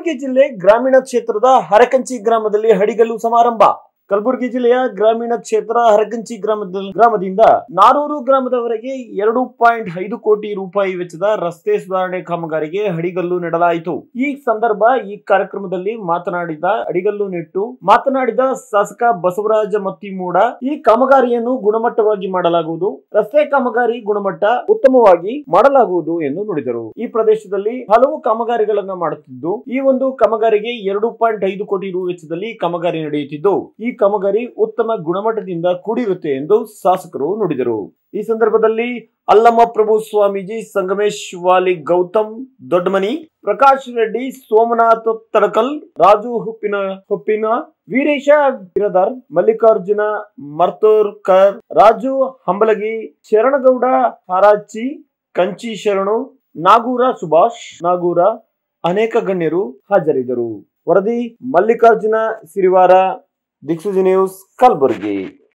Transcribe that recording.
ಕಲಬುರಗಿ ಜಿಲ್ಲೆ ಗ್ರಾಮೀಣ ಕ್ಷೇತ್ರದ ಹರಕಂಚಿ ಗ್ರಾಮದಲ್ಲಿ ಹಡಿಗಲ್ಲು ಸಮಾರಂಭ ಕಲಬುರಗಿ ಜಿಲ್ಲೆಯ ಗ್ರಾಮೀಣ ಕ್ಷೇತ್ರ ಹರಕಂಚಿ ಗ್ರಾಮದಲ್ಲಿ ಗ್ರಾಮದಿಂದ ನಾರೂರು ಗ್ರಾಮದವರೆಗೆ ಎರಡು ಪಾಯಿಂಟ್ ಐದು ಕೋಟಿ ರೂಪಾಯಿ ವೆಚ್ಚದ ರಸ್ತೆ ಸುಧಾರಣೆ ಕಾಮಗಾರಿಗೆ ಹಡಿಗಲ್ಲು ನೆಡಲಾಯಿತು ಈ ಸಂದರ್ಭ ಈ ಕಾರ್ಯಕ್ರಮದಲ್ಲಿ ಮಾತನಾಡಿದ ಅಡಿಗಲ್ಲು ನೆಟ್ಟು ಮಾತನಾಡಿದ ಶಾಸಕ ಬಸವರಾಜ ಮತ್ತಿಮೂಡ ಈ ಕಾಮಗಾರಿಯನ್ನು ಗುಣಮಟ್ಟವಾಗಿ ಮಾಡಲಾಗುವುದು ರಸ್ತೆ ಕಾಮಗಾರಿ ಗುಣಮಟ್ಟ ಉತ್ತಮವಾಗಿ ಮಾಡಲಾಗುವುದು ಎಂದು ನುಡಿದರು ಈ ಪ್ರದೇಶದಲ್ಲಿ ಹಲವು ಕಾಮಗಾರಿಗಳನ್ನ ಮಾಡುತ್ತಿದ್ದು ಈ ಒಂದು ಕಾಮಗಾರಿಗೆ ಎರಡು ಪಾಯಿಂಟ್ ಐದು ಕೋಟಿ ರು ವೆಚ್ಚದಲ್ಲಿ ಕಾಮಗಾರಿ ನಡೆಯುತ್ತಿದ್ದು ಈ ಕಾಮಗಾರಿ ಉತ್ತಮ ಗುಣಮಟ್ಟದಿಂದ ಕೂಡಿರುತ್ತೆ ಎಂದು ಶಾಸಕರು ನುಡಿದರು ಈ ಸಂದರ್ಭದಲ್ಲಿ ಅಲ್ಲಮ್ಮ ಪ್ರಭು ಸ್ವಾಮೀಜಿ ಸಂಗಮೇಶ್ ವಾಲಿ ಗೌತಮ್ ದೊಡ್ಡಮನಿ ಪ್ರಕಾಶ್ ರೆಡ್ಡಿ ಸೋಮನಾಥ್ ತಡಕಲ್ ರಾಜು ಹುಪ್ಪಿನ ಹುಪ್ಪಿನ ವೀರೇಶ ಬಿರದಾರ್ ಮಲ್ಲಿಕಾರ್ಜುನ ಮರ್ತೋರ್ಕರ್ ರಾಜು ಹಂಬಲಗಿ ಶರಣಗೌಡ ಹಾರಾಚಿ ಕಂಚಿ ಶರಣು ನಾಗೂರ ಸುಭಾಷ್ ನಾಗೂರ ಅನೇಕ ಗಣ್ಯರು ಹಾಜರಿದ್ದರು ವರದಿ ಮಲ್ಲಿಕಾರ್ಜುನ ಸಿರಿವಾರ ದಿಕ್ಸೂಜಿ ನ್ಯೂಸ್ ಕಲಬುರಗಿ